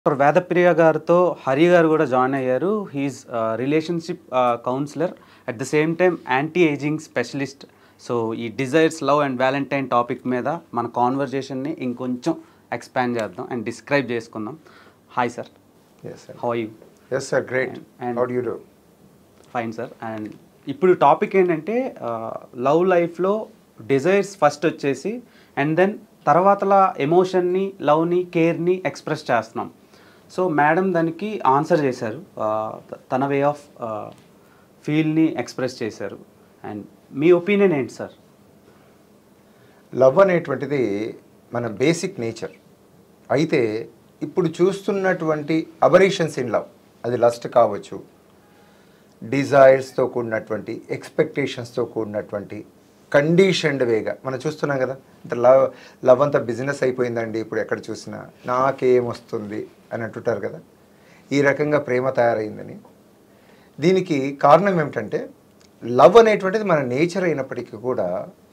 Doctor వేదప్రియ గారితో హరి గారు కూడా జాయిన్ అయ్యారు he is relationship counsellor at the same time anti ageing specialist so ఈ desires love and Valentine topic మీద మన కాన్వర్జేషన్ని ఇంకొంచెం ఎక్స్పాండ్ చేద్దాం అండ్ డిస్క్రైబ్ చేసుకుందాం hi sir Yes, sir. How you Yes, sir. Great. And- How do you do? Fine sir and ఇప్పుడు topic ఏంటంటే love లైఫ్లో డిజైర్స్ ఫస్ట్ వచ్చేసి అండ్ దెన్ తర్వాతలా ఎమోషన్ని లవ్ని కేర్ని ఎక్స్ప్రెస్ చేస్తున్నాం సో మేడం దానికి ఆన్సర్ చేశారు ఆ, త- తన వే ఆఫ్ ఫీల్ని ఎక్స్ప్రెస్ చేశారు అండ్ మీ ఒపీనియన్ ఏంటి సార్ లవ్ అనేటువంటిది మన బేసిక్ నేచర్ అయితే ఇప్పుడు చూస్తున్నటువంటి అబరేషన్స్ ఇన్ లవ్ అది లస్ట్ కావచ్చు డిజైర్స్తో కూడినటువంటి ఎక్స్పెక్టేషన్స్తో కూడినటువంటి కండిషన్డ్ వేగా మనం చూస్తున్నాం కదా అంటే లవ్ లవ్ అంతా బిజినెస్ అయిపోయిందండి ఇప్పుడు ఎక్కడ చూసినా నాకేం వస్తుంది అని అంటుంటారు కదా ఈ రకంగా ప్రేమ తయారైందని దీనికి కారణం ఏమిటంటే లవ్ అనేటువంటిది మన నేచర్ అయినప్పటికీ కూడా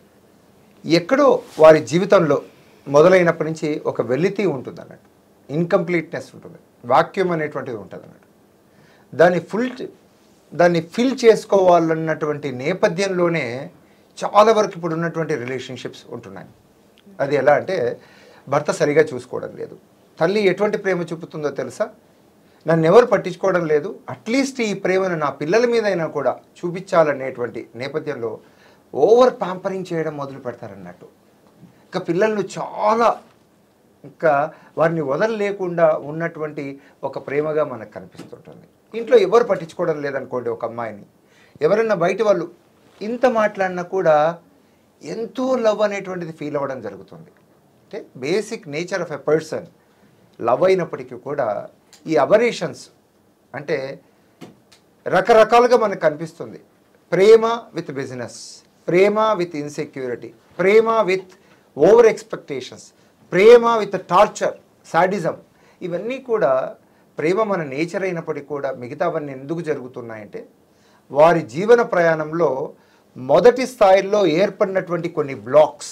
ఎక్కడో వారి జీవితంలో మొదలైనప్పటి నుంచి ఒక వెలితి ఉంటుంది అన్నట్టు ఇన్కంప్లీట్నెస్ ఉంటుంది వాక్యూమ్ అనేటువంటిది ఉంటుంది అన్నట్టు దాన్ని ఫుల్ దాన్ని ఫిల్ చేసుకోవాలన్నటువంటి నేపథ్యంలోనే చాలా వరకు ఇప్పుడు ఉన్నటువంటి రిలేషన్షిప్స్ ఉంటున్నాయి అది ఎలా అంటే భర్త సరిగా చూసుకోవడం లేదు తల్లి ఎటువంటి ప్రేమ చూపుతుందో తెలుసా నన్ను ఎవరు పట్టించుకోవడం లేదు అట్లీస్ట్ ఈ ప్రేమను నా పిల్లల మీదైనా కూడా చూపించాలనేటువంటి నేపథ్యంలో ఓవర్ ప్యాంపరింగ్ చేయడం మొదలు పెడతారన్నట్టు ఇంకా పిల్లలను చాలా ఇంకా వారిని వదలలేకుండా ఉన్నటువంటి ఒక ప్రేమగా మనకు కనిపిస్తుంటుంది ఇంట్లో ఎవరు పట్టించుకోవడం లేదనుకోండి ఒక అమ్మాయిని ఎవరైనా బయట వాళ్ళు ఇంత మాట్లాడినా కూడా ఎంతో లవ్ అనేటువంటిది ఫీల్ అవ్వడం జరుగుతుంది అంటే basic nature of a person love అయినప్పటికీ కూడా ఈ అబరేషన్స్ అంటే రకరకాలుగా మనకు కనిపిస్తుంది ప్రేమ విత్ బిజినెస్ ప్రేమ విత్ ఇన్సెక్యూరిటీ ప్రేమ విత్ ఓవర్ ఎక్స్పెక్టేషన్స్ ప్రేమ విత్ టార్చర్ సాడిజం ఇవన్నీ కూడా ప్రేమ మన నేచర్ అయినప్పటికీ కూడా మిగతావన్నీ ఎందుకు జరుగుతున్నాయంటే వారి జీవన ప్రయాణంలో మొదటి స్థాయిలో ఏర్పడినటువంటి కొన్ని బ్లాక్స్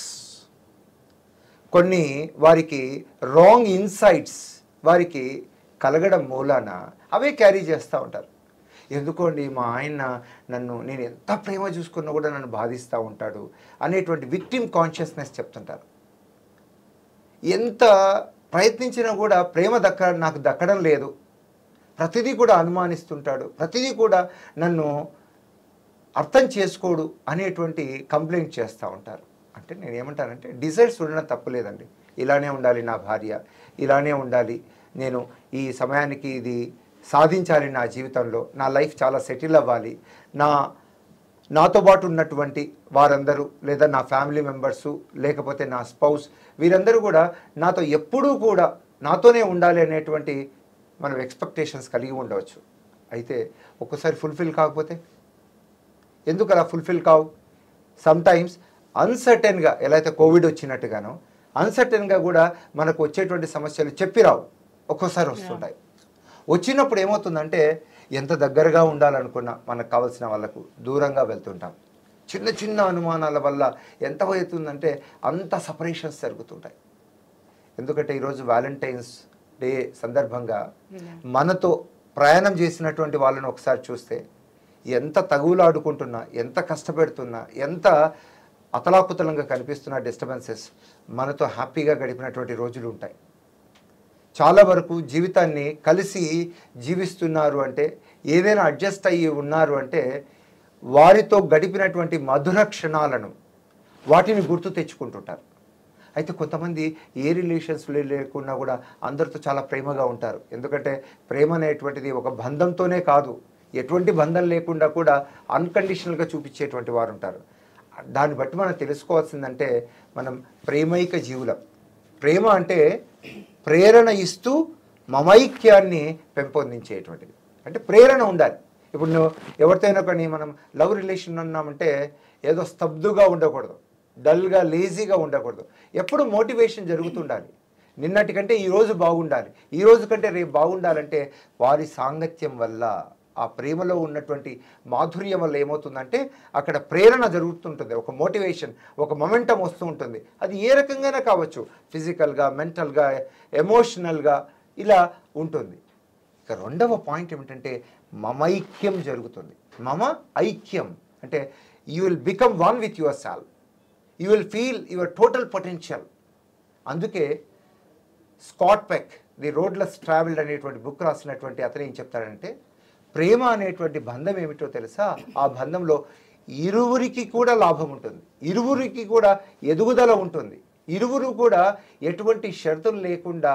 కొన్ని వారికి రాంగ్ ఇన్సైట్స్ వారికి కలగడం మూలాన అవే క్యారీ చేస్తూ ఉంటారు ఎందుకోండి మా ఆయన నన్ను నేను ఎంత ప్రేమ చూసుకున్నా కూడా నన్ను బాధిస్తూ ఉంటాడు అనేటువంటి విక్టిమ్ కాన్షియస్నెస్ చెప్తుంటారు ఎంత ప్రయత్నించినా కూడా ప్రేమ దక్క నాకు దక్కడం లేదు ప్రతిదీ కూడా అనుమానిస్తుంటాడు ప్రతిదీ కూడా నన్ను అర్థం చేసుకోడు అనేటువంటి కంప్లైంట్ చేస్తూ ఉంటారు అంటే నేను ఏమంటానంటే డిజైర్స్ ఉండడం తప్పులేదండి ఇలానే ఉండాలి నా భార్య ఇలానే ఉండాలి నేను ఈ సమయానికి ఇది సాధించాలి నా జీవితంలో నా లైఫ్ చాలా సెటిల్ అవ్వాలి నా నాతో పాటు ఉన్నటువంటి వారందరూ లేదా నా ఫ్యామిలీ మెంబర్సు లేకపోతే నా స్పౌస్ వీరందరూ కూడా నాతో ఎప్పుడూ కూడా నాతోనే ఉండాలి అనేటువంటి మనం ఎక్స్పెక్టేషన్స్ కలిగి ఉండవచ్చు అయితే ఒక్కసారి ఫుల్ఫిల్ కాకపోతే ఎందుకు అలా ఫుల్ఫిల్ కావు సమ్ టైమ్స్ అన్సర్టెన్గా ఎలా అయితే కోవిడ్ వచ్చినట్టుగానో అన్సర్టెన్గా కూడా మనకు వచ్చేటువంటి సమస్యలు చెప్పిరావు ఒక్కోసారి వస్తుంటాయి వచ్చినప్పుడు ఏమవుతుందంటే ఎంత దగ్గరగా ఉండాలనుకున్నా మనకు కావాల్సిన వాళ్ళకు దూరంగా వెళ్తుంటాం చిన్న చిన్న అనుమానాల వల్ల ఎంత అవుతుందంటే అంత సపరేషన్స్ జరుగుతుంటాయి ఎందుకంటే ఈరోజు వ్యాలంటైన్స్ డే సందర్భంగా మనతో ప్రయాణం చేసినటువంటి వాళ్ళని ఒకసారి చూస్తే ఎంత తగులాడుకుంటున్నా ఎంత కష్టపెడుతున్నా ఎంత అతలాకుతలంగా కనిపిస్తున్న డిస్టర్బెన్సెస్ మనతో హ్యాపీగా గడిపినటువంటి రోజులు ఉంటాయి చాలా వరకు జీవితాన్ని కలిసి జీవిస్తున్నారు అంటే ఏదైనా అడ్జస్ట్ అయ్యి ఉన్నారు అంటే వారితో గడిపినటువంటి మధుర క్షణాలను వాటిని గుర్తు తెచ్చుకుంటుంటారు అయితే కొంతమంది ఏ రిలేషన్స్ లేకున్నా కూడా అందరితో చాలా ప్రేమగా ఉంటారు ఎందుకంటే ప్రేమ అనేటువంటిది ఒక బంధంతోనే కాదు ఎటువంటి బంధం లేకుండా కూడా అన్కండిషనల్గా చూపించేటువంటి వారు ఉంటారు దాన్ని బట్టి మనం తెలుసుకోవాల్సిందంటే మనం ప్రేమైక జీవులం ప్రేమ అంటే ప్రేరణ ఇస్తూ మమైక్యాన్ని పెంపొందించేటువంటిది అంటే ప్రేరణ ఉండాలి ఇప్పుడు నువ్వు ఎవరితోనైనా కానీ మనం లవ్ రిలేషన్ ఉన్నామంటే ఏదో స్తబ్దుగా ఉండకూడదు డల్గా లేజీగా ఉండకూడదు ఎప్పుడు మోటివేషన్ జరుగుతుండాలి నిన్నటి కంటే ఈరోజు బాగుండాలి ఈ రోజు కంటే రేపు బాగుండాలంటే వారి సాంగత్యం వల్ల ఆ ప్రేమలో ఉన్నటువంటి మాధుర్యం వల్ల ఏమవుతుందంటే అక్కడ ప్రేరణ జరుగుతుంటుంది ఒక మోటివేషన్ ఒక మొమెంటం వస్తూ ఉంటుంది అది ఏ రకంగానే కావచ్చు ఫిజికల్గా మెంటల్గా ఎమోషనల్గా ఇలా ఉంటుంది ఇక రెండవ పాయింట్ ఏమిటంటే మమైక్యం జరుగుతుంది మమ ఐక్యం అంటే you will become one with your self you will feel your total potential అందుకే Scott Peck the road less travelled అనేటువంటి బుక్ రాసినటువంటి అతను ఏం చెప్తాడంటే ప్రేమ అనేటువంటి బంధం ఏమిటో తెలుసా ఆ బంధంలో ఇరువురికి కూడా లాభం ఉంటుంది ఇరువురికి కూడా ఎదుగుదల ఉంటుంది ఇరువురు కూడా ఎటువంటి షరతులు లేకుండా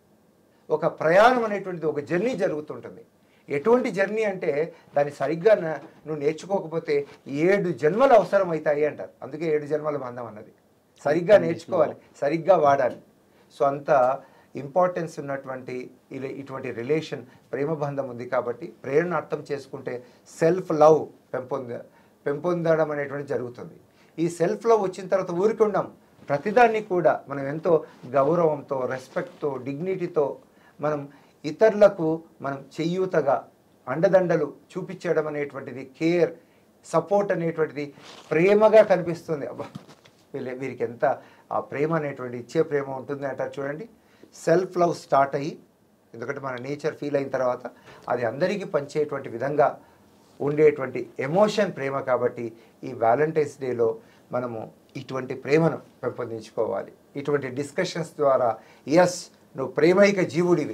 ఒక ప్రయాణం అనేటువంటిది ఒక జర్నీ జరుగుతుంటుంది ఎటువంటి జర్నీ అంటే దాన్ని సరిగ్గా న- నువ్వు నేర్చుకోకపోతే ఏడు జన్మలు అవసరం అవుతాయి అంటారు అందుకే ఏడు జన్మల బంధం అన్నది సరిగ్గా నేర్చుకోవాలి సరిగ్గా వాడాలి సో అంత ఇంపార్టెన్స్ ఉన్నటువంటి ఇలా ఇటువంటి రిలేషన్ ప్రేమ బంధం ఉంది కాబట్టి ప్రేరణ అర్థం చేసుకుంటే సెల్ఫ్ లవ్ పెంపొంద పెంపొందడం అనేటువంటి జరుగుతుంది ఈ సెల్ఫ్ లవ్ వచ్చిన తర్వాత ఊరికి ఉండం ప్రతిదాన్ని కూడా మనం ఎంతో గౌరవంతో రెస్పెక్ట్తో డిగ్నిటీతో మనం ఇతరులకు మనం చెయ్యూతగా అండదండలు చూపించడం అనేటువంటిది కేర్ సపోర్ట్ అనేటువంటిది ప్రేమగా కనిపిస్తుంది అబ్బా వీళ్ళ వీరికి ఎంత ఆ ప్రేమ అనేటువంటి ఇచ్చే ప్రేమ ఉంటుంది అంటారు చూడండి సెల్ఫ్ లవ్ స్టార్ట్ అయ్యి ఎందుకంటే మన నేచర్ ఫీల్ అయిన తర్వాత అది అందరికీ పంచేటువంటి విధంగా ఉండేటువంటి ఎమోషన్ ప్రేమ కాబట్టి ఈ వ్యాలంటైన్స్ డేలో మనము ఇటువంటి ప్రేమను పెంపొందించుకోవాలి ఇటువంటి డిస్కషన్స్ ద్వారా ఎస్ నువ్వు ప్రేమైక జీవుడివి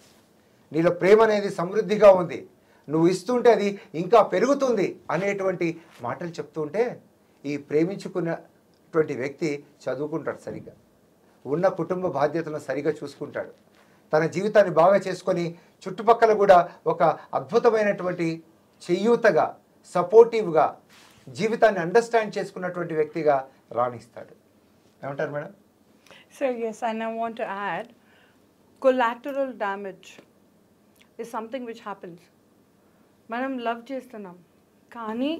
నీలో ప్రేమ అనేది సమృద్ధిగా ఉంది నువ్వు ఇస్తుంటే అది ఇంకా పెరుగుతుంది అనేటువంటి మాటలు చెప్తుంటే ఈ ప్రేమించుకున్నటువంటి వ్యక్తి చదువుకుంటాడు సరిగ్గా ఉన్న కుటుంబ బాధ్యతలను సరిగా చూసుకుంటాడు తన జీవితాన్ని బాగా చేసుకొని చుట్టుపక్కల కూడా ఒక అద్భుతమైనటువంటి చెయ్యూతగా సపోర్టివ్గా జీవితాన్ని అండర్స్టాండ్ చేసుకున్నటువంటి వ్యక్తిగా రాణిస్తాడు ఏమంటారు madam So, yes, and I want to add collateral damage is something which happens. మనం లవ్ చేస్తున్నాం కానీ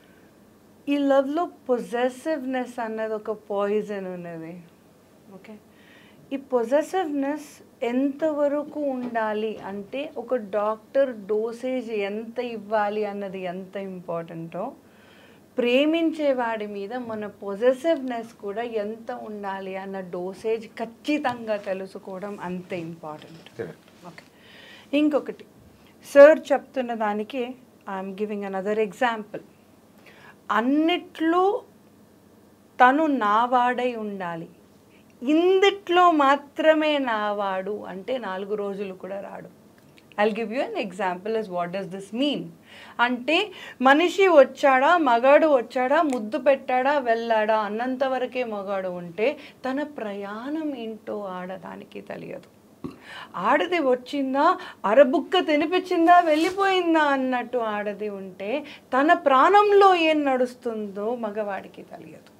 ఈ లవ్లో పొజెసివ్నెస్ అన్నది ఒక పాయిజన్ ఉన్నది ఓకే ఈ పొజెసివ్నెస్ ఎంతవరకు ఉండాలి అంటే ఒక డాక్టర్ డోసేజ్ ఎంత ఇవ్వాలి అన్నది ఎంత ఇంపార్టెంటో ప్రేమించే వాడి మీద మన పొజెసివ్నెస్ కూడా ఎంత ఉండాలి అన్న డోసేజ్ ఖచ్చితంగా తెలుసుకోవడం అంత ఇంపార్టెంట్ ఓకే ఇంకొకటి సార్ చెప్తున్న దానికి ఐఎమ్ గివింగ్ అనదర్ ఎగ్జాంపుల్ అన్నిట్లో తను నావాడై ఉండాలి ఇందిట్లో మాత్రమే నావాడు అంటే నాలుగు రోజులు కూడా రాడు I'll give you an example is what does this mean అంటే మనిషి వచ్చాడా మగాడు వచ్చాడా ముద్దు పెట్టాడా వెళ్ళాడా అన్నంత వరకే మగాడు ఉంటే తన ప్రయాణం ఏంటో ఆడదానికి తెలియదు ఆడది వచ్చిందా అరబుక్క తినిపించిందా వెళ్ళిపోయిందా అన్నట్టు ఆడది ఉంటే తన ప్రాణంలో ఏం నడుస్తుందో మగవాడికి తెలియదు